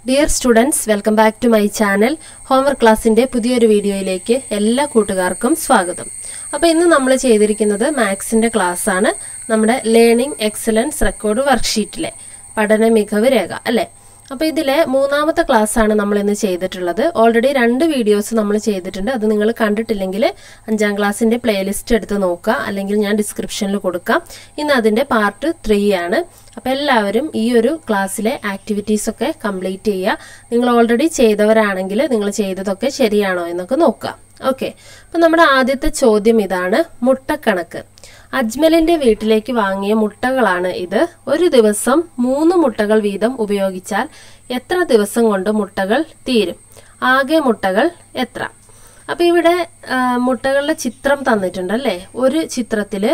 Dear students welcome back to my channel homework ക്ലാസ്സിന്റെ പുതിയൊരു വീഡിയോയിലേക്ക് എല്ലാ കൂട്ടുകാർക്കും സ്വാഗതം അപ്പോൾ ഇന്ന് നമ്മൾ ചെയ്തിരിക്കുന്നത് മാത്സിന്റെ ക്ലാസ് ആണ് നമ്മുടെ ലേണിംഗ് എക്സലൻസ് റെക്കോർഡ് വർക്ക്ഷീറ്റിലെ പഠന മികവ് രേഖ അല്ലേ അപ്പോൾ ഇതിലെ മൂന്നാമത്തെ ക്ലാസ് ആണ് നമ്മൾ ഇന്ന് ചെയ്തിട്ടുള്ളത് ഓൾറെഡി രണ്ട് വീഡിയോസ് നമ്മൾ ചെയ്തിട്ടുണ്ട് അത് നിങ്ങൾ കണ്ടിട്ടില്ലെങ്കിൽ അഞ്ചാം ക്ലാസ്സിന്റെ പ്ലേലിസ്റ്റ് എടുത്ത് നോക്കുക അല്ലെങ്കിൽ ഞാൻ ഡിസ്ക്രിപ്ഷനിൽ കൊടുക്കാം ഇന്ന് അതിന്റെ പാർട്ട് ത്രീ ആണ് അപ്പോൾ എല്ലാവരും ഈ ഒരു ക്ലാസ്സിലെ ആക്ടിവിറ്റീസ് ഒക്കെ കംപ്ലീറ്റ് ചെയ്യുക നിങ്ങൾ ഓൾറെഡി ചെയ്തവരാണെങ്കിൽ നിങ്ങൾ ചെയ്തതൊക്കെ ശരിയാണോ എന്നൊക്കെ നോക്കുക ഓക്കെ അപ്പം നമ്മുടെ ആദ്യത്തെ ചോദ്യം ഇതാണ് മുട്ടക്കണക്ക് അജ്മലിന്റെ വീട്ടിലേക്ക് വാങ്ങിയ മുട്ടകളാണ് ഇത് ഒരു ദിവസം മൂന്ന് മുട്ടകൾ വീതം ഉപയോഗിച്ചാൽ എത്ര ദിവസം കൊണ്ട് മുട്ടകൾ തീരും ആകെ മുട്ടകൾ എത്ര അപ്പൊ ഇവിടെ ആ, മുട്ടകളുടെ ചിത്രം തന്നിട്ടുണ്ട് അല്ലേ ഒരു ചിത്രത്തില്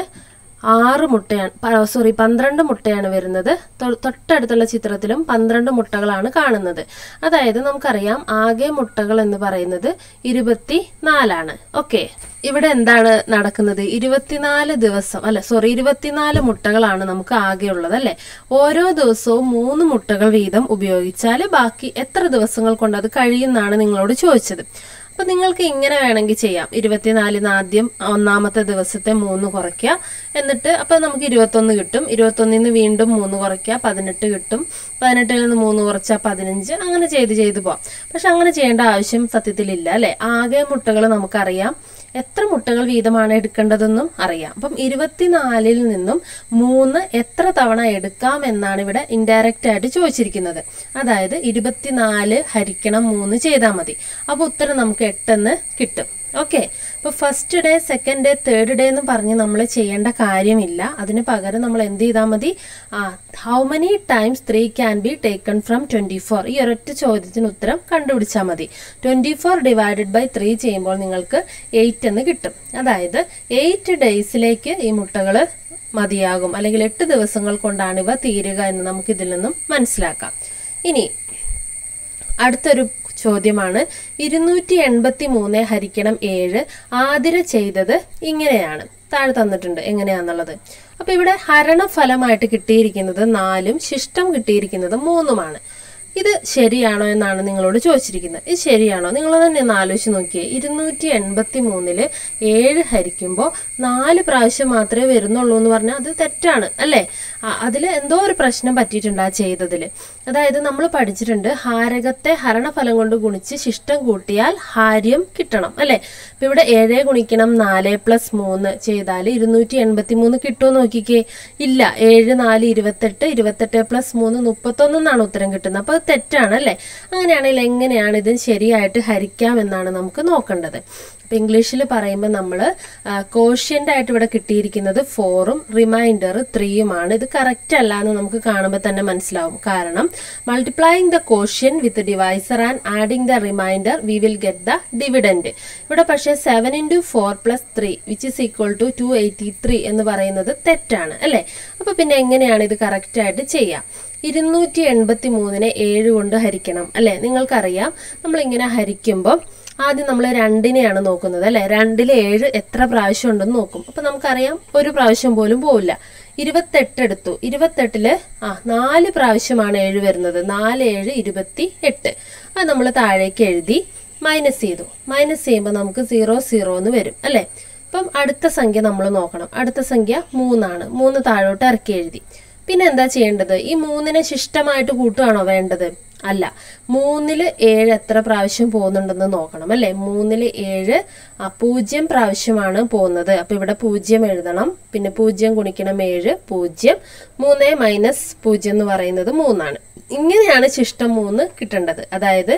ആറ് മുട്ടയാണ് സോറി പന്ത്രണ്ട് മുട്ടയാണ് വരുന്നത് തൊ- തൊട്ടടുത്തുള്ള ചിത്രത്തിലും പന്ത്രണ്ട് മുട്ടകളാണ് കാണുന്നത് അതായത് നമുക്കറിയാം ആകെ മുട്ടകൾ എന്ന് പറയുന്നത് ഇരുപത്തി നാലാണ് ഓക്കെ ഇവിടെ എന്താണ് നടക്കുന്നത് ഇരുപത്തിനാല് ദിവസം അല്ല സോറി ഇരുപത്തിനാല് മുട്ടകളാണ് നമുക്ക് ആകെ ഉള്ളത് അല്ലെ ഓരോ ദിവസവും മൂന്ന് മുട്ടകൾ വീതം ഉപയോഗിച്ചാൽ ബാക്കി എത്ര ദിവസങ്ങൾ കൊണ്ട് അത് കഴിയുമെന്നാണ് നിങ്ങളോട് ചോദിച്ചത് അപ്പൊ നിങ്ങൾക്ക് ഇങ്ങനെ വേണമെങ്കിൽ ചെയ്യാം ഇരുപത്തിനാലിന് ആദ്യം ഒന്നാമത്തെ ദിവസത്തെ മൂന്ന് കുറയ്ക്കുക എന്നിട്ട് അപ്പൊ നമുക്ക് ഇരുപത്തൊന്ന് കിട്ടും ഇരുപത്തൊന്നിൽ നിന്ന് വീണ്ടും മൂന്ന് കുറയ്ക്കുക പതിനെട്ട് കിട്ടും പതിനെട്ടിൽ നിന്ന് മൂന്ന് കുറച്ചാൽ പതിനഞ്ച് അങ്ങനെ ചെയ്ത് ചെയ്ത് പോവാം പക്ഷെ അങ്ങനെ ചെയ്യേണ്ട ആവശ്യം സത്യത്തിലില്ല അല്ലെ ആകെ മുട്ടകൾ നമുക്കറിയാം എത്ര മുട്ടകൾ വീതമാണ് എടുക്കേണ്ടതെന്നും അറിയാം അപ്പം ഇരുപത്തിനാലിൽ നിന്നും മൂന്ന് എത്ര തവണ എടുക്കാം എന്നാണ് ഇവിടെ ഇൻഡയറക്റ്റ് ആയിട്ട് ചോദിച്ചിരിക്കുന്നത് അതായത് ഇരുപത്തിനാല് ഹരിക്കണം മൂന്ന് ചെയ്താൽ മതി അപ്പോൾ ഉത്തരം നമുക്ക് എട്ടെന്ന് കിട്ടും ഓക്കെ ഇപ്പൊ first day second day third day എന്ന് പറഞ്ഞ് നമ്മൾ ചെയ്യേണ്ട കാര്യമില്ല അതിന് പകരം നമ്മൾ എന്ത് ചെയ്താൽ മതി ആ how many times three can be taken from twenty four ഈ ഒരൊറ്റ ചോദ്യത്തിന് ഉത്തരം കണ്ടുപിടിച്ചാൽ മതി twenty four divided by three ചെയ്യുമ്പോൾ നിങ്ങൾക്ക് എയ്റ്റ് എന്ന് കിട്ടും അതായത് എയ്റ്റ് ഡേയ്സിലേക്ക് ഈ മുട്ടകൾ മതിയാകും അല്ലെങ്കിൽ എട്ട് ദിവസങ്ങൾ കൊണ്ടാണ് ഇവ തീരുക എന്ന് നമുക്ക് ഇതിൽ നിന്നും മനസ്സിലാക്കാം ഇനി അടുത്തൊരു ചോദ്യമാണ് ഇരുന്നൂറ്റി എൺപത്തി മൂന്ന് ഹരിക്കണം ഏഴ് ആതിര ചെയ്തത് ഇങ്ങനെയാണ് താഴെ തന്നിട്ടുണ്ട് എങ്ങനെയാന്നുള്ളത് അപ്പൊ ഇവിടെ ഹരണഫലമായിട്ട് കിട്ടിയിരിക്കുന്നത് നാലും ശിഷ്ടം കിട്ടിയിരിക്കുന്നത് മൂന്നുമാണ് ഇത് ശരിയാണോ എന്നാണ് നിങ്ങളോട് ചോദിച്ചിരിക്കുന്നത് ഇത് ശരിയാണോ നിങ്ങൾ തന്നെ ഒന്ന് ആലോചിച്ച് നോക്കിയേ ഇരുന്നൂറ്റി എൺപത്തി മൂന്നില് ഏഴ് ഹരിക്കുമ്പോൾ നാല് പ്രാവശ്യം മാത്രമേ വരുന്നുള്ളൂ എന്ന് പറഞ്ഞാൽ അത് തെറ്റാണ് അല്ലേ അതിൽ എന്തോ ഒരു പ്രശ്നം പറ്റിയിട്ടുണ്ട് ആ ചെയ്തതിൽ അതായത് നമ്മൾ പഠിച്ചിട്ടുണ്ട് ഹാരകത്തെ ഹരണഫലം കൊണ്ട് ഗുണിച്ച് ശിഷ്ടം കൂട്ടിയാൽ ഹാര്യം കിട്ടണം അല്ലേ ഇപ്പൊ ഇവിടെ ഏഴ് ഗുണിക്കണം നാല് പ്ലസ് മൂന്ന് ചെയ്താൽ ഇരുന്നൂറ്റി എൺപത്തി മൂന്ന് കിട്ടുമോ നോക്കിക്കേ ഇല്ല ഏഴ് നാല് ഇരുപത്തെട്ട് ഇരുപത്തെട്ട് പ്ലസ് മൂന്ന് മുപ്പത്തൊന്ന് എന്നാണ് ഉത്തരം കിട്ടുന്നത് അപ്പോൾ അത് തെറ്റാണ് അല്ലേ അങ്ങനെയാണെങ്കിൽ എങ്ങനെയാണ് ഇത് ശരിയായിട്ട് ഹരിക്കാം എന്നാണ് നമുക്ക് നോക്കേണ്ടത് അപ്പൊ ഇംഗ്ലീഷിൽ പറയുമ്പോൾ നമ്മൾ കോഷ്യൻ്റ് ആയിട്ട് ഇവിടെ കിട്ടിയിരിക്കുന്നത് ഫോറും റിമൈൻഡർ ത്രീയുമാണ് ഇത് കറക്റ്റ് അല്ല എന്ന് നമുക്ക് കാണുമ്പോൾ തന്നെ മനസ്സിലാവും കാരണം multiplying the quotient with divisor and adding the remainder we will get the dividend ഇവിടെ പക്ഷേ seven into four plus three which is equal to two eighty three എന്ന് പറയുന്നത് തെറ്റാണ് അല്ലേ അപ്പൊ പിന്നെ എങ്ങനെയാണ് ഇത് കറക്റ്റ് ആയിട്ട് ചെയ്യാം ഇരുന്നൂറ്റി എൺപത്തി മൂന്നിനെ ഏഴ് കൊണ്ട് ഹരിക്കണം അല്ലെ നിങ്ങൾക്കറിയാം നമ്മൾ ഇങ്ങനെ ഹരിക്കുമ്പോൾ ആദ്യം നമ്മൾ രണ്ടിനെയാണ് നോക്കുന്നത് അല്ലെ രണ്ടിലെ ഏഴ് എത്ര പ്രാവശ്യം ഉണ്ടെന്ന് നോക്കും അപ്പൊ നമുക്കറിയാം ഒരു പ്രാവശ്യം പോലും പോവില്ല ഇരുപത്തെട്ട് എടുത്തു ഇരുപത്തെട്ടില് ആ നാല് പ്രാവശ്യമാണ് ഏഴ് വരുന്നത് നാല് ഏഴ് ഇരുപത്തി എട്ട് അത് നമ്മൾ താഴേക്ക് എഴുതി മൈനസ് ചെയ്തു മൈനസ് ചെയ്യുമ്പോൾ നമുക്ക് സീറോ സീറോ എന്ന് വരും അല്ലെ അപ്പം അടുത്ത സംഖ്യ നമ്മൾ നോക്കണം അടുത്ത സംഖ്യ മൂന്നാണ് മൂന്ന് താഴോട്ട് ഇറക്കി എഴുതി പിന്നെ എന്താ ചെയ്യേണ്ടത് ഈ മൂന്നിനെ ശിഷ്ടമായിട്ട് കൂട്ടുകയാണോ വേണ്ടത് അല്ല മൂന്നില് ഏഴ് എത്ര പ്രാവശ്യം പോകുന്നുണ്ടെന്ന് നോക്കണം അല്ലെ മൂന്നില് ഏഴ് ആ പൂജ്യം പ്രാവശ്യമാണ് പോകുന്നത് അപ്പൊ ഇവിടെ പൂജ്യം എഴുതണം പിന്നെ പൂജ്യം ഗുണിക്കണം ഏഴ് പൂജ്യം മൂന്ന് മൈനസ് പൂജ്യം എന്ന് പറയുന്നത് മൂന്നാണ് ഇങ്ങനെയാണ് ശിഷ്ടം മൂന്ന് കിട്ടേണ്ടത് അതായത്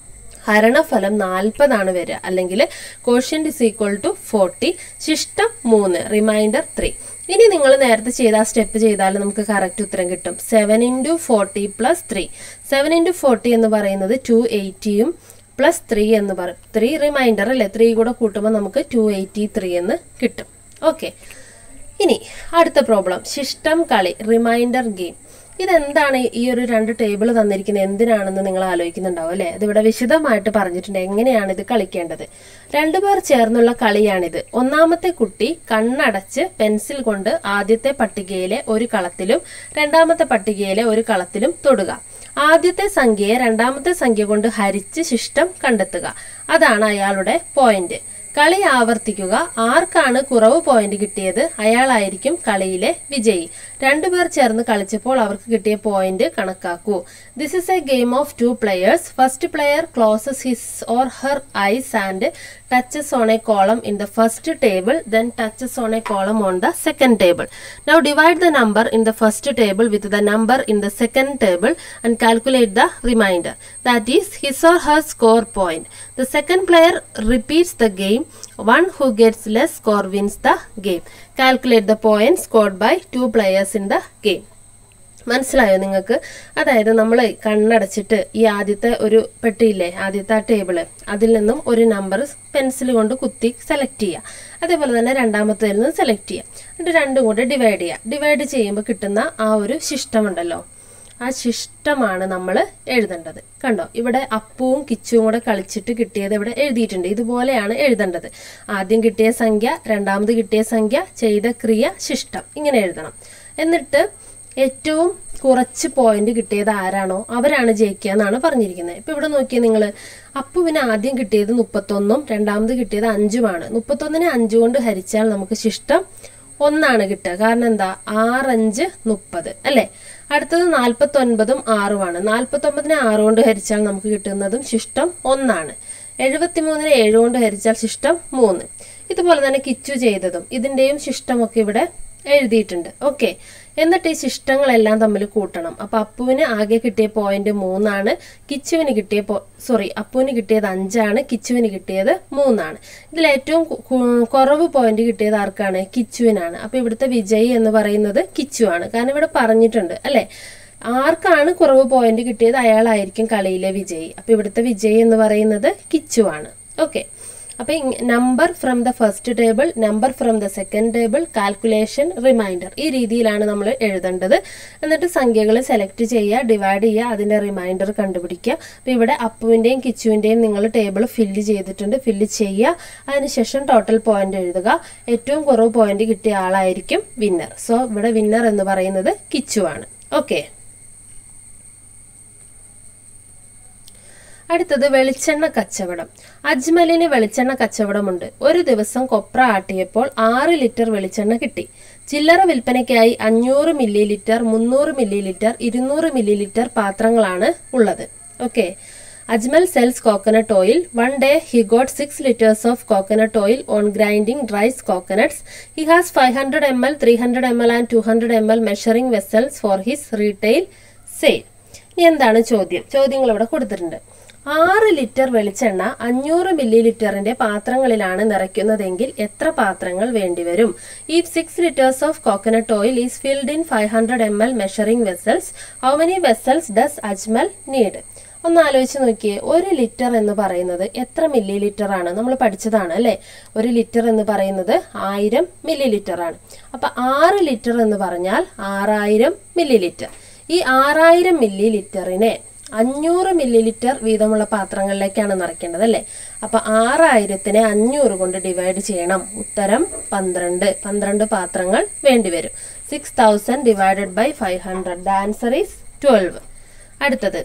ഹരണഫലം നാൽപ്പതാണ് വരിക അല്ലെങ്കിൽ quotient is equal to forty ശിഷ്ടം മൂന്ന് റിമൈൻഡർ ത്രീ ഇനി നിങ്ങൾ നേരത്തെ ചെയ്ത ആ സ്റ്റെപ്പ് ചെയ്താൽ നമുക്ക് കറക്റ്റ് ഉത്തരം കിട്ടും seven into forty plus three seven into forty എന്ന് പറയുന്നത് ടു എയ്റ്റിയും പ്ലസ് ത്രീ എന്ന് പറയും ത്രീ റിമൈൻഡർ അല്ലേ ത്രീ കൂടെ കൂട്ടുമ്പോൾ നമുക്ക് ടു എയ്റ്റി ത്രീ എന്ന് കിട്ടും ഓക്കെ ഇനി അടുത്ത പ്രോബ്ലം ശിഷ്ടം കളി റിമൈൻഡർ ഗെയിം ഇതെന്താണ് ഈ ഒരു രണ്ട് ടേബിൾ തന്നിരിക്കുന്നത് എന്തിനാണെന്ന് നിങ്ങൾ ആലോചിക്കുന്നുണ്ടാവും അല്ലേ ഇതിവിടെ വിശദമായിട്ട് പറഞ്ഞിട്ടുണ്ട് എങ്ങനെയാണ് ഇത് കളിക്കേണ്ടത് രണ്ടുപേർ ചേർന്നുള്ള കളിയാണിത് ഒന്നാമത്തെ കുട്ടി കണ്ണടച്ച് പെൻസിൽ കൊണ്ട് ആദ്യത്തെ പട്ടികയിലെ ഒരു കളത്തിലും രണ്ടാമത്തെ പട്ടികയിലെ ഒരു കളത്തിലും തൊടുക ആദ്യത്തെ സംഖ്യയെ രണ്ടാമത്തെ സംഖ്യ കൊണ്ട് ഹരിച്ച് ശിഷ്ടം കണ്ടെത്തുക അതാണ് അയാളുടെ പോയിന്റ് കളി ആവർത്തിക്കുക ആർക്കാണ് കുറവ് പോയിന്റ് കിട്ടിയത് അയാളായിരിക്കും കളിയിലെ വിജയി രണ്ടുപേർ ചേർന്ന് കളിച്ചപ്പോൾ അവർക്ക് കിട്ടിയ പോയിന്റ് കണക്കാക്കൂ this is a game of two players first player closes his or her eyes and touches on a column in the first table then touches on a column on the second table now divide the number in the first table with the number in the second table and calculate the remainder that is his or her score point the second player repeats the game one who gets less score wins the game calculate the points scored by two players in the game മനസ്സിലായോ നിങ്ങൾക്ക് അതായത് നമ്മൾ കണ്ണടച്ചിട്ട് ഈ ആദ്യത്തെ ഒരു പെട്ടിയില്ലേ ആദ്യത്തെ ആ table അതിൽ നിന്നും ഒരു നമ്പർ പെൻസിൽ കൊണ്ട് കുത്തി സെലക്ട് ചെയ്യുക അതേപോലെ തന്നെ രണ്ടാമത്തേതിൽ നിന്ന് സെലക്ട് ചെയ്യുക എന്നിട്ട് രണ്ടും കൂടെ ഡിവൈഡ് ചെയ്യുക ഡിവൈഡ് ചെയ്യുമ്പോൾ കിട്ടുന്ന ആ ഒരു ശിഷ്ടമുണ്ടല്ലോ ആ ശിഷ്ടമാണ് നമ്മൾ എഴുതേണ്ടത് കണ്ടോ ഇവിടെ അപ്പവും കിച്ചുവും കൂടെ കളിച്ചിട്ട് കിട്ടിയത് ഇവിടെ എഴുതിയിട്ടുണ്ട് ഇതുപോലെയാണ് എഴുതേണ്ടത് ആദ്യം കിട്ടിയ സംഖ്യ രണ്ടാമത് കിട്ടിയ സംഖ്യ ചെയ്ത ക്രിയ ശിഷ്ടം ഇങ്ങനെ എഴുതണം എന്നിട്ട് ഏറ്റവും കുറച്ച് പോയിന്റ് കിട്ടിയത് ആരാണോ അവരാണ് ജയിക്കുക എന്നാണ് പറഞ്ഞിരിക്കുന്നത് ഇപ്പൊ ഇവിടെ നോക്കിയാൽ നിങ്ങൾ അപ്പുവിന് ആദ്യം കിട്ടിയത് മുപ്പത്തൊന്നും രണ്ടാമത് കിട്ടിയത് അഞ്ചുമാണ് മുപ്പത്തൊന്നിനെ അഞ്ചു കൊണ്ട് ഹരിച്ചാൽ നമുക്ക് ശിഷ്ടം ഒന്നാണ് കിട്ടുക കാരണം എന്താ ആറഞ്ച് മുപ്പത് അല്ലേ അടുത്തത് നാൽപ്പത്തൊൻപതും ആറുമാണ് നാൽപ്പത്തൊമ്പതിനെ ആറ് കൊണ്ട് ഹരിച്ചാൽ നമുക്ക് കിട്ടുന്നതും ശിഷ്ടം ഒന്നാണ് എഴുപത്തിമൂന്നിനെ ഏഴ് കൊണ്ട് ഹരിച്ചാൽ ശിഷ്ടം മൂന്ന് ഇതുപോലെ തന്നെ കിച്ചു ചെയ്തതും ഇതിന്റെയും ശിഷ്ടമൊക്കെ ഇവിടെ എഴുതിയിട്ടുണ്ട് ഓക്കെ എന്നിട്ട് ഈ ശിഷ്ടങ്ങളെല്ലാം തമ്മിൽ കൂട്ടണം അപ്പൊ അപ്പുവിന് ആകെ കിട്ടിയ പോയിന്റ് മൂന്നാണ് കിച്ചുവിന് കിട്ടിയ സോറി അപ്പുവിന് കിട്ടിയത് അഞ്ചാണ് കിച്ചുവിന് കിട്ടിയത് മൂന്നാണ് ഇതിൽ ഏറ്റവും കു- കു- കുറവ് പോയിന്റ് കിട്ടിയത് ആർക്കാണ് കിച്ചുവിനാണ് അപ്പൊ ഇവിടുത്തെ വിജയി എന്ന് പറയുന്നത് കിച്ചു ആണ് കാരണം ഇവിടെ പറഞ്ഞിട്ടുണ്ട് അല്ലെ ആർക്കാണ് കുറവ് പോയിന്റ് കിട്ടിയത് അയാളായിരിക്കും കളിയിലെ വിജയി അപ്പൊ ഇവിടുത്തെ വിജയി എന്ന് പറയുന്നത് കിച്ചു ആണ് ഓക്കെ അപ്പൊ number from the first table number from the second table calculation remainder ഈ രീതിയിലാണ് നമ്മൾ എഴുതേണ്ടത് എന്നിട്ട് സംഖ്യകൾ സെലക്ട് ചെയ്യുക ഡിവൈഡ് ചെയ്യുക അതിന്റെ റിമൈൻഡർ കണ്ടുപിടിക്കുക അപ്പൊ ഇവിടെ അപ്പുവിന്റെയും കിച്ചുവിന്റെയും നിങ്ങൾ ടേബിൾ ഫില്ല് ചെയ്തിട്ടുണ്ട് ഫില്ല് ചെയ്യുക അതിനുശേഷം ടോട്ടൽ പോയിന്റ് എഴുതുക ഏറ്റവും കുറവ് പോയിന്റ് കിട്ടിയ ആളായിരിക്കും വിന്നർ സോ ഇവിടെ വിന്നർ എന്ന് പറയുന്നത് കിച്ചു ആണ് ഓക്കെ അടുത്തത് വെളിച്ചെണ്ണ കച്ചവടം അജ്മലിന് വെളിച്ചെണ്ണ കച്ചവടമുണ്ട് ഒരു ദിവസം കൊപ്ര ആട്ടിയപ്പോൾ ആറ് ലിറ്റർ വെളിച്ചെണ്ണ കിട്ടി ചില്ലറ വിൽപ്പനയ്ക്കായി അഞ്ഞൂറ് മില്ലി ലിറ്റർ മുന്നൂറ് മില്ലി ലിറ്റർ ഇരുന്നൂറ് മില്ലി ലിറ്റർ പാത്രങ്ങളാണ് ഉള്ളത് okay Ajmal sells coconut oil one day he got six litres of coconut oil on grinding dries coconuts he has five hundred M L three hundred M L and two hundred M L measuring vessels for his retail sale ഇനി എന്താണ് ചോദ്യം ചോദ്യങ്ങൾ ഇവിടെ കൊടുത്തിട്ടുണ്ട് ആറ് litre വെളിച്ചെണ്ണ അഞ്ഞൂറ് milli ലിറ്ററിന്റെ പാത്രങ്ങളിലാണ് നിറയ്ക്കുന്നതെങ്കിൽ എത്ര പാത്രങ്ങൾ വേണ്ടിവരും if six litres of coconut oil is filled in five hundred M L measuring vessels how many vessels does Ajmal need ഒന്ന് ആലോചിച്ച് നോക്കിയേ ഒരു ലിറ്റർ എന്ന് പറയുന്നത് എത്ര മില്ലി ലിറ്റർ ആണ് നമ്മൾ പഠിച്ചതാണ് അല്ലെ ഒരു ലിറ്റർ എന്ന് പറയുന്നത് ആയിരം മില്ലി ലിറ്റർ ആണ് അപ്പൊ ആറ് ലിറ്റർ എന്ന് പറഞ്ഞാൽ ആറായിരം മില്ലി ലിറ്റർ ഈ ആറായിരം മില്ലി ലിറ്ററിനെ അഞ്ഞൂറ് മില്ലി ലിറ്റർ വീതമുള്ള പാത്രങ്ങളിലേക്കാണ് നിറയ്ക്കേണ്ടത് അല്ലേ അപ്പൊ ആറായിരത്തിനെ അഞ്ഞൂറ് കൊണ്ട് ഡിവൈഡ് ചെയ്യണം ഉത്തരം പന്ത്രണ്ട് പന്ത്രണ്ട് പാത്രങ്ങൾ വേണ്ടിവരും six thousand divided by five hundred the answer is twelve അടുത്തത്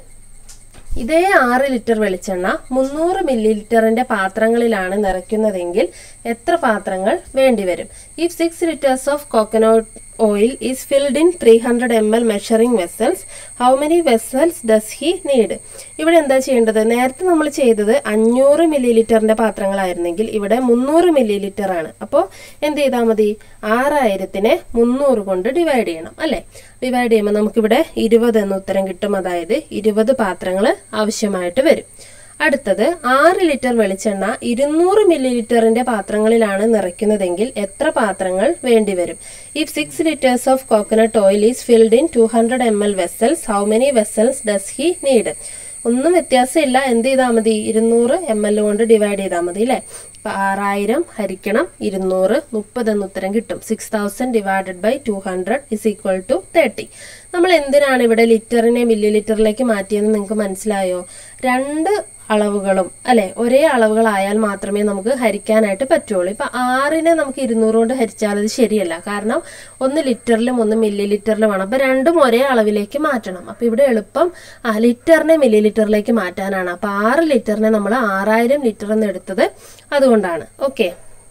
ഇതേ ആറ് ലിറ്റർ വെളിച്ചെണ്ണ മുന്നൂറ് മില്ലി ലിറ്ററിന്റെ പാത്രങ്ങളിലാണ് നിറയ്ക്കുന്നതെങ്കിൽ എത്ര പാത്രങ്ങൾ വേണ്ടിവരും if six litres of coconut oil is filled in three hundred M L measuring vessels how many vessels does he need ഇവിടെ എന്താ ചെയ്യേണ്ടത് നേരത്തെ നമ്മൾ ചെയ്തത് അഞ്ഞൂറ് മില്ലി ലിറ്ററിന്റെ പാത്രങ്ങളായിരുന്നെങ്കിൽ ഇവിടെ മുന്നൂറ് മില്ലി ലിറ്റർ ആണ് അപ്പോൾ എന്ത് ചെയ്താൽ മതി ആറായിരത്തിനെ മുന്നൂറ് കൊണ്ട് ഡിവൈഡ് ചെയ്യണം അല്ലേ ഡിവൈഡ് ചെയ്യുമ്പോൾ നമുക്കിവിടെ ഇരുപത് എന്ന ഉത്തരം കിട്ടും അതായത് ഇരുപത് പാത്രങ്ങൾ ആവശ്യമായിട്ട് വരും അടുത്തത് ആറ് ലിറ്റർ വെളിച്ചെണ്ണ ഇരുന്നൂറ് മില്ലി ലിറ്ററിന്റെ പാത്രങ്ങളിലാണ് നിറയ്ക്കുന്നതെങ്കിൽ എത്ര പാത്രങ്ങൾ വേണ്ടിവരും if six litres of coconut oil is filled in two hundred M L vessels how many vessels does he need ഒന്നും വ്യത്യാസമില്ല എന്ത് ചെയ്താൽ മതി ഇരുന്നൂറ് എം എൽ കൊണ്ട് ഡിവൈഡ് ചെയ്താൽ മതി അല്ലേ അപ്പൊ ആറായിരം ഹരിക്കണം ഇരുന്നൂറ് മുപ്പത് എന്ന് ഉത്തരം കിട്ടും six thousand divided by two hundred is equal to thirty നമ്മൾ എന്തിനാണ് ഇവിടെ ലിറ്ററിനെ മില്ലി ലിറ്ററിലേക്ക് മാറ്റിയെന്ന് നിങ്ങൾക്ക് മനസ്സിലായോ രണ്ട് അളവുകളും അല്ലെ ഒരേ അളവുകളായാൽ മാത്രമേ നമുക്ക് ഹരിക്കാനായിട്ട് പറ്റുള്ളൂ ഇപ്പൊ ആറിനെ നമുക്ക് ഇരുന്നൂറ് കൊണ്ട് ഹരിച്ചാൽ അത് ശരിയല്ല കാരണം ഒന്ന് ലിറ്ററിലും ഒന്ന് മില്ലി ലിറ്ററിലുമാണ് അപ്പൊ രണ്ടും ഒരേ അളവിലേക്ക് മാറ്റണം അപ്പൊ ഇവിടെ എളുപ്പം ആ ലിറ്ററിനെ മില്ലി ലിറ്ററിലേക്ക് മാറ്റാനാണ് അപ്പൊ ആറ് ലിറ്ററിനെ നമ്മൾ ആറായിരം ലിറ്റർ എന്ന് എടുത്തത് അതുകൊണ്ടാണ് ഓക്കെ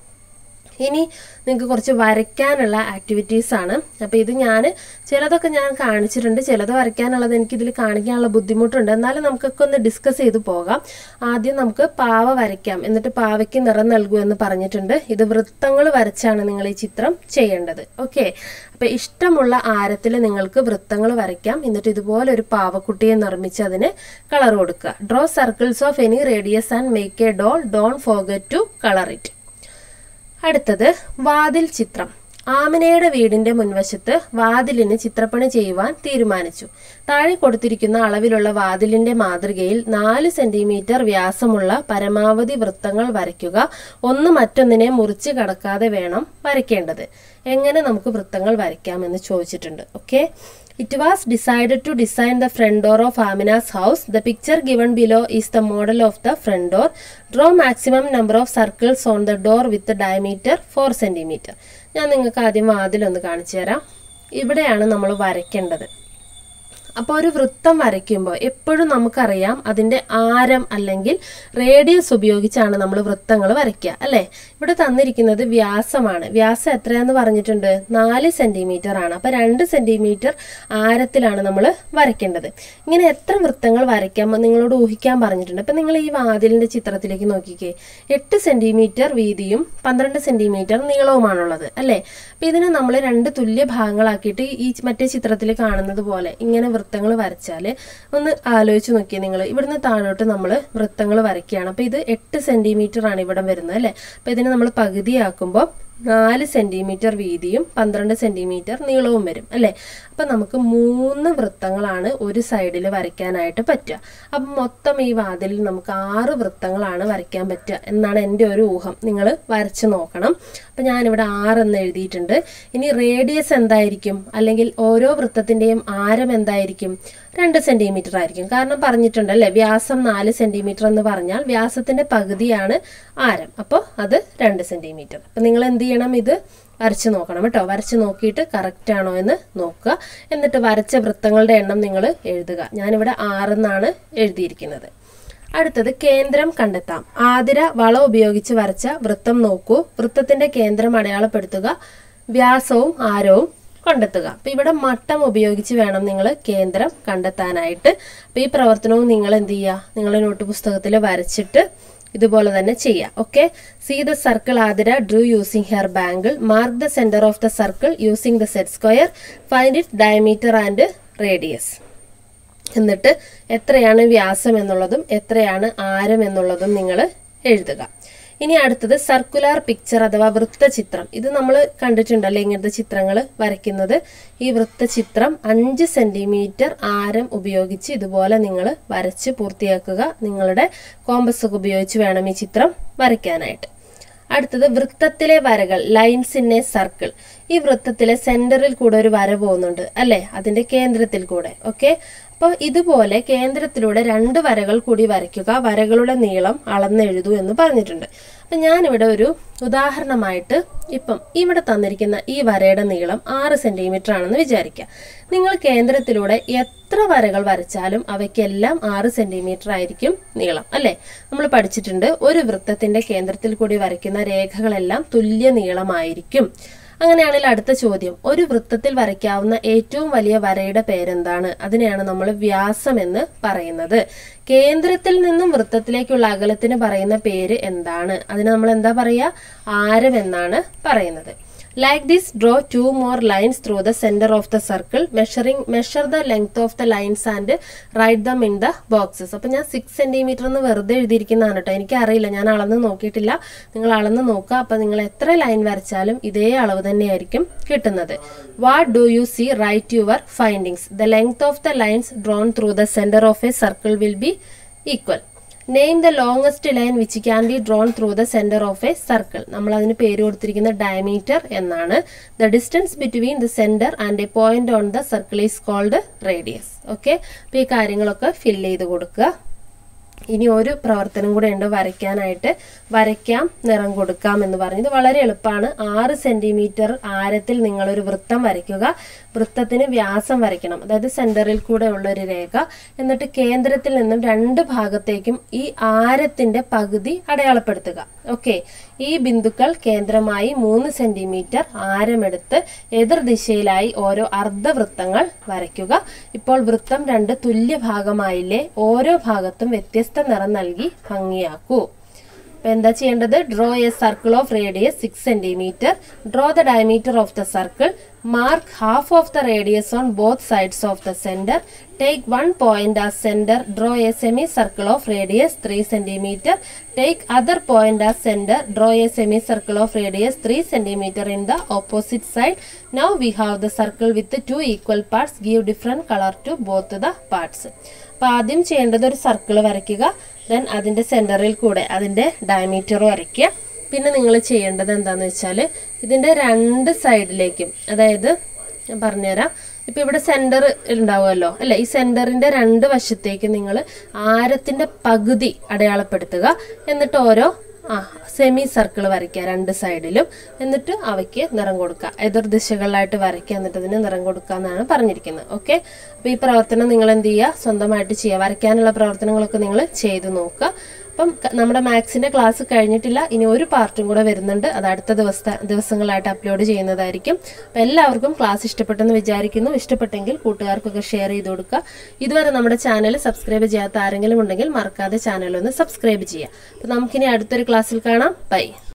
ഇനി നിങ്ങൾക്ക് കുറച്ച് വരയ്ക്കാനുള്ള ആക്ടിവിറ്റീസ് ആണ് അപ്പോൾ ഇത് ഞാൻ ചിലതൊക്കെ ഞാൻ കാണിച്ചിട്ടുണ്ട് ചിലത് വരയ്ക്കാനുള്ളത് എനിക്ക് ഇതിൽ കാണിക്കാനുള്ള ബുദ്ധിമുട്ടുണ്ട് എന്നാലും നമുക്കൊക്കെ ഒന്ന് ഡിസ്കസ് ചെയ്ത് പോകാം ആദ്യം നമുക്ക് പാവ വരയ്ക്കാം എന്നിട്ട് പാവയ്ക്ക് നിറം നൽകൂ എന്ന് പറഞ്ഞിട്ടുണ്ട് ഇത് വൃത്തങ്ങൾ വരച്ചാണ് നിങ്ങൾ ഈ ചിത്രം ചെയ്യേണ്ടത് ഓക്കെ അപ്പോൾ ഇഷ്ടമുള്ള ആരത്തിൽ നിങ്ങൾക്ക് വൃത്തങ്ങൾ വരയ്ക്കാം എന്നിട്ട് ഇതുപോലെ ഒരു പാവക്കുട്ടിയെ നിർമ്മിച്ച് അതിന് കളർ കൊടുക്കുക draw circles of any radius and make a doll don't forget to colour it അടുത്തത് വാതിൽ ചിത്രം ആമിനയുടെ വീടിന്റെ മുൻവശത്ത് വാതിലിന് ചിത്രപ്പണി ചെയ്യുവാൻ തീരുമാനിച്ചു താഴെ കൊടുത്തിരിക്കുന്ന അളവിലുള്ള വാതിലിന്റെ മാതൃകയിൽ നാല് സെന്റിമീറ്റർ വ്യാസമുള്ള പരമാവധി വൃത്തങ്ങൾ വരയ്ക്കുക ഒന്ന് മറ്റൊന്നിനെ മുറിച്ച് കടക്കാതെ വേണം വരയ്ക്കേണ്ടത് എങ്ങനെ നമുക്ക് വൃത്തങ്ങൾ വരയ്ക്കാമെന്ന് ചോദിച്ചിട്ടുണ്ട് okay It was decided to design the front door of Amina's house. The picture given below is the model of the front door. Draw maximum number of circles on the door with the diameter 4 cm. ഞാൻ നിങ്ങൾക്ക് ആദ്യം വാതിലൊന്ന് കാണിച്ചു തരാം ഇവിടെയാണ് നമ്മൾ വരയ്ക്കേണ്ടത് അപ്പോൾ ഒരു വൃത്തം വരയ്ക്കുമ്പോൾ എപ്പോഴും നമുക്കറിയാം അതിൻ്റെ ആരം അല്ലെങ്കിൽ റേഡിയസ് ഉപയോഗിച്ചാണ് നമ്മൾ വൃത്തങ്ങൾ വരയ്ക്കുക അല്ലേ ഇവിടെ തന്നിരിക്കുന്നത് വ്യാസമാണ് വ്യാസം എത്രയാന്ന് പറഞ്ഞിട്ടുണ്ട് നാല് സെൻറ്റിമീറ്റർ ആണ് അപ്പോൾ രണ്ട് സെൻറ്റിമീറ്റർ ആരത്തിലാണ് നമ്മൾ വരയ്ക്കേണ്ടത് ഇങ്ങനെ എത്ര വൃത്തങ്ങൾ വരയ്ക്കാം നിങ്ങളോട് ഊഹിക്കാൻ പറഞ്ഞിട്ടുണ്ട് അപ്പം നിങ്ങൾ ഈ വാതിലിൻ്റെ ചിത്രത്തിലേക്ക് നോക്കിക്കേ എട്ട് സെൻറ്റിമീറ്റർ വീതിയും പന്ത്രണ്ട് സെൻറ്റിമീറ്റർ നീളവുമാണുള്ളത് അല്ലേ അപ്പം ഇതിനെ നമ്മൾ രണ്ട് തുല്യ ഭാഗങ്ങളാക്കിയിട്ട് ഈ മറ്റേ ചിത്രത്തിൽ കാണുന്നത് പോലെ ഇങ്ങനെ വൃത്തങ്ങൾ വരച്ചാൽ ഒന്ന് ആലോചിച്ച് നോക്കിയേ നിങ്ങൾ ഇവിടുന്ന് താഴോട്ട് നമ്മൾ വൃത്തങ്ങൾ വരയ്ക്കുകയാണ് അപ്പോൾ ഇത് എട്ട് സെൻറ്റിമീറ്റർ ആണ് ഇവിടെ വരുന്നത് അല്ലേ അപ്പോൾ ഇതിനെ നമ്മൾ പകുതിയാക്കുമ്പോൾ നാല് സെൻറ്റിമീറ്റർ വീതിയും പന്ത്രണ്ട് സെൻറ്റിമീറ്റർ നീളവും വരും അല്ലേ അപ്പം നമുക്ക് മൂന്ന് വൃത്തങ്ങളാണ് ഒരു സൈഡിൽ വരയ്ക്കാനായിട്ട് പറ്റുക അപ്പം മൊത്തം ഈ വാതിലിൽ നമുക്ക് ആറ് വൃത്തങ്ങളാണ് വരയ്ക്കാൻ പറ്റുക എന്നാണ് എൻ്റെ ഒരു ഊഹം നിങ്ങൾ വരച്ച് നോക്കണം അപ്പം ഞാനിവിടെ ആറെന്ന് എഴുതിയിട്ടുണ്ട് ഇനി റേഡിയസ് എന്തായിരിക്കും അല്ലെങ്കിൽ ഓരോ വൃത്തത്തിൻ്റെയും ആരം എന്തായിരിക്കും രണ്ട് സെൻറ്റിമീറ്റർ ആയിരിക്കും കാരണം പറഞ്ഞിട്ടുണ്ട് അല്ലേ വ്യാസം നാല് സെൻറ്റിമീറ്റർ എന്ന് പറഞ്ഞാൽ വ്യാസത്തിൻ്റെ പകുതിയാണ് ആരം അപ്പോൾ അത് രണ്ട് സെൻറ്റിമീറ്റർ അപ്പം നിങ്ങൾ എന്ത് ചെയ്യണം ഇത് വരച്ച് നോക്കണം കേട്ടോ വരച്ച് നോക്കിയിട്ട് കറക്റ്റ് ആണോ എന്ന് നോക്കുക എന്നിട്ട് വരച്ച വൃത്തങ്ങളുടെ എണ്ണം നിങ്ങൾ എഴുതുക ഞാനിവിടെ ആറെന്നാണ് എഴുതിയിരിക്കുന്നത് അടുത്തത് കേന്ദ്രം കണ്ടെത്താം ആതിര വള ഉപയോഗിച്ച് വരച്ച വൃത്തം നോക്കൂ വൃത്തത്തിന്റെ കേന്ദ്രം അടയാളപ്പെടുത്തുക വ്യാസവും ആരവും കണ്ടെത്തുക അപ്പൊ ഇവിടെ മട്ടം ഉപയോഗിച്ച് വേണം നിങ്ങൾ കേന്ദ്രം കണ്ടെത്താനായിട്ട് അപ്പൊ ഈ പ്രവർത്തനവും നിങ്ങൾ എന്ത് ചെയ്യുക നിങ്ങൾ നോട്ട് പുസ്തകത്തിൽ വരച്ചിട്ട് ഇതുപോലെ തന്നെ ചെയ്യാം okay see the circle Athira drew using hair bangle mark the centre of the circle using the set square find it diameter and radius എന്നിട്ട് എത്രയാണ് വ്യാസം എന്നുള്ളതും എത്രയാണ് ആരം എന്നുള്ളതും നിങ്ങൾ എഴുതുക ഇനി അടുത്തത് സർക്കുലാർ പിക്ചർ അഥവാ വൃത്തചിത്രം ഇത് നമ്മൾ കണ്ടിട്ടുണ്ടല്ലോ ഇങ്ങനത്തെ ചിത്രങ്ങൾ വരയ്ക്കുന്നത് ഈ വൃത്തചിത്രം അഞ്ച് സെന്റിമീറ്റർ ആരം ഉപയോഗിച്ച് ഇതുപോലെ നിങ്ങൾ വരച്ച് പൂർത്തിയാക്കുക നിങ്ങളുടെ കോമ്പസ് ഒക്കെ ഉപയോഗിച്ച് വേണം ഈ ചിത്രം വരയ്ക്കാനായിട്ട് അടുത്തത് വൃത്തത്തിലെ വരകൾ ലൈൻസ് ഇൻ എ സർക്കിൾ ഈ വൃത്തത്തിലെ സെന്ററിൽ കൂടെ ഒരു വര പോകുന്നുണ്ട് അല്ലെ അതിന്റെ കേന്ദ്രത്തിൽ കൂടെ ഓക്കെ അപ്പോൾ ഇതുപോലെ കേന്ദ്രത്തിലൂടെ രണ്ട് വരകൾ കൂടി വരയ്ക്കുക വരകളുടെ നീളം അളന്നെഴുതൂ എന്ന് പറഞ്ഞിട്ടുണ്ട് അപ്പം ഞാനിവിടെ ഒരു ഉദാഹരണമായിട്ട് ഇപ്പം ഇവിടെ തന്നിരിക്കുന്ന ഈ വരയുടെ നീളം ആറ് സെന്റിമീറ്റർ ആണെന്ന് വിചാരിക്കുക നിങ്ങൾ കേന്ദ്രത്തിലൂടെ എത്ര വരകൾ വരച്ചാലും അവയ്ക്കെല്ലാം ആറ് സെന്റിമീറ്റർ ആയിരിക്കും നീളം അല്ലേ നമ്മൾ പഠിച്ചിട്ടുണ്ട് ഒരു വൃത്തത്തിന്റെ കേന്ദ്രത്തിൽ കൂടി വരയ്ക്കുന്ന രേഖകളെല്ലാം തുല്യ നീളമായിരിക്കും അങ്ങനെയാണെങ്കിൽ അടുത്ത ചോദ്യം ഒരു വൃത്തത്തിൽ വരയ്ക്കാവുന്ന ഏറ്റവും വലിയ വരയുടെ പേരെന്താണ് അതിനെയാണ് നമ്മൾ വ്യാസം എന്ന് പറയുന്നത് കേന്ദ്രത്തിൽ നിന്നും വൃത്തത്തിലേക്കുള്ള അകലത്തിന് പറയുന്ന പേര് എന്താണ് അതിന് നമ്മൾ എന്താ പറയുക ആരം എന്നാണ് പറയുന്നത് like this draw two more lines through the centre of the circle measuring measure the length of the lines and write them in the boxes അപ്പം ഞാൻ സിക്സ് സെന്റിമീറ്റർ എന്ന് വെറുതെ എഴുതിയിരിക്കുന്നതാണ് കേട്ടോ എനിക്ക് അറിയില്ല ഞാൻ അളന്ന് നോക്കിയിട്ടില്ല നിങ്ങൾ അളന്ന് നോക്കുക അപ്പം നിങ്ങൾ എത്ര ലൈൻ വരച്ചാലും ഇതേ അളവ് തന്നെയായിരിക്കും കിട്ടുന്നത് what do you see write your findings the length of the lines drawn through the centre of a circle will be equal name the longest line which can be drawn through the centre of a circle നമ്മൾ അതിന് പേര് കൊടുത്തിരിക്കുന്ന diameter എന്നാണ് the distance between the centre and a point on the circle is called radius okay അപ്പോൾ ഈ കാര്യങ്ങളൊക്കെ fill ചെയ്ത് കൊടുക്കുക ഇനി ഒരു പ്രവർത്തനം കൂടെ ഉണ്ട് വരയ്ക്കാനായിട്ട് വരയ്ക്കാം നിറം കൊടുക്കാം എന്ന് പറഞ്ഞു ഇത് വളരെ എളുപ്പമാണ് ആറ് സെന്റിമീറ്റർ ആരത്തിൽ നിങ്ങളൊരു വൃത്തം വരയ്ക്കുക വൃത്തത്തിന് വ്യാസം വരയ്ക്കണം അതായത് സെന്ററിൽ കൂടെ ഉള്ള ഒരു രേഖ എന്നിട്ട് കേന്ദ്രത്തിൽ നിന്നും രണ്ട് ഭാഗത്തേക്കും ഈ ആരത്തിന്റെ പകുതി അടയാളപ്പെടുത്തുക ഓക്കെ ഈ ബിന്ദുക്കൾ കേന്ദ്രമായി മൂന്ന് സെന്റിമീറ്റർ ആരമെടുത്ത് എതിർദിശയിലായി ഓരോ അർദ്ധവൃത്തങ്ങൾ വരയ്ക്കുക ഇപ്പോൾ വൃത്തം രണ്ട് തുല്യ ഭാഗമായില്ലേ ഓരോ ഭാഗത്തും വ്യത്യസ്ത നിറം നൽകി ഭംഗിയാക്കൂ അപ്പൊ എന്താ ചെയ്യേണ്ടത് draw a circle of radius six centimetre draw the diameter of the circle mark half of the radius on both sides of the centre take one point as centre draw a semicircle of radius three centimetre take other point as centre draw a semicircle of radius three centimetre in the opposite side now we have the circle with two equal parts give different colour to both the parts അപ്പൊ ആദ്യം ചെയ്യേണ്ടത് ഒരു circle വരയ്ക്കുക then അതിന്റെ സെന്ററിൽ കൂടെ അതിന്റെ diameter വരയ്ക്കുക പിന്നെ നിങ്ങൾ ചെയ്യേണ്ടത് എന്താണെന്ന് വെച്ചാൽ ഇതിന്റെ രണ്ട് സൈഡിലേക്കും അതായത് ഞാൻ പറഞ്ഞുതരാം ഇപ്പൊ ഇവിടെ സെന്റർ ഉണ്ടാവുമല്ലോ അല്ലെ ഈ സെന്ററിന്റെ രണ്ട് വശത്തേക്ക് നിങ്ങൾ ആരത്തിന്റെ പകുതി അടയാളപ്പെടുത്തുക എന്നിട്ട് ഓരോ ആ സെമി സർക്കിൾ വരയ്ക്കുക രണ്ട് സൈഡിലും എന്നിട്ട് അവയ്ക്ക് നിറം കൊടുക്കുക എതിർ ദിശകളിലായിട്ട് വരയ്ക്കുക എന്നിട്ട് അതിന് നിറം കൊടുക്കുക എന്നാണ് പറഞ്ഞിരിക്കുന്നത് ഓക്കെ അപ്പോൾ ഈ പ്രവർത്തനം നിങ്ങൾ എന്ത് ചെയ്യുക സ്വന്തമായിട്ട് ചെയ്യുക വരയ്ക്കാനുള്ള പ്രവർത്തനങ്ങളൊക്കെ നിങ്ങൾ ചെയ്ത് നോക്കുക അപ്പം ക- നമ്മുടെ മാത്സിന്റെ ക്ലാസ് കഴിഞ്ഞിട്ടില്ല ഇനി ഒരു പാർട്ടും കൂടെ വരുന്നുണ്ട് അത് അടുത്ത ദിവസ ദിവസങ്ങളായിട്ട് അപ്ലോഡ് ചെയ്യുന്നതായിരിക്കും അപ്പം എല്ലാവർക്കും ക്ലാസ് ഇഷ്ടപ്പെട്ടെന്ന് വിചാരിക്കുന്നു ഇഷ്ടപ്പെട്ടെങ്കിൽ കൂട്ടുകാർക്കൊക്കെ ഷെയർ ചെയ്ത് കൊടുക്കുക ഇതുവരെ നമ്മുടെ ചാനൽ സബ്സ്ക്രൈബ് ചെയ്യാത്ത ആരെങ്കിലും ഉണ്ടെങ്കിൽ മറക്കാതെ ചാനൽ ഒന്ന് സബ്സ്ക്രൈബ് ചെയ്യുക അപ്പം നമുക്കിനി അടുത്തൊരു ക്ലാസ്സിൽ കാണാം ബൈ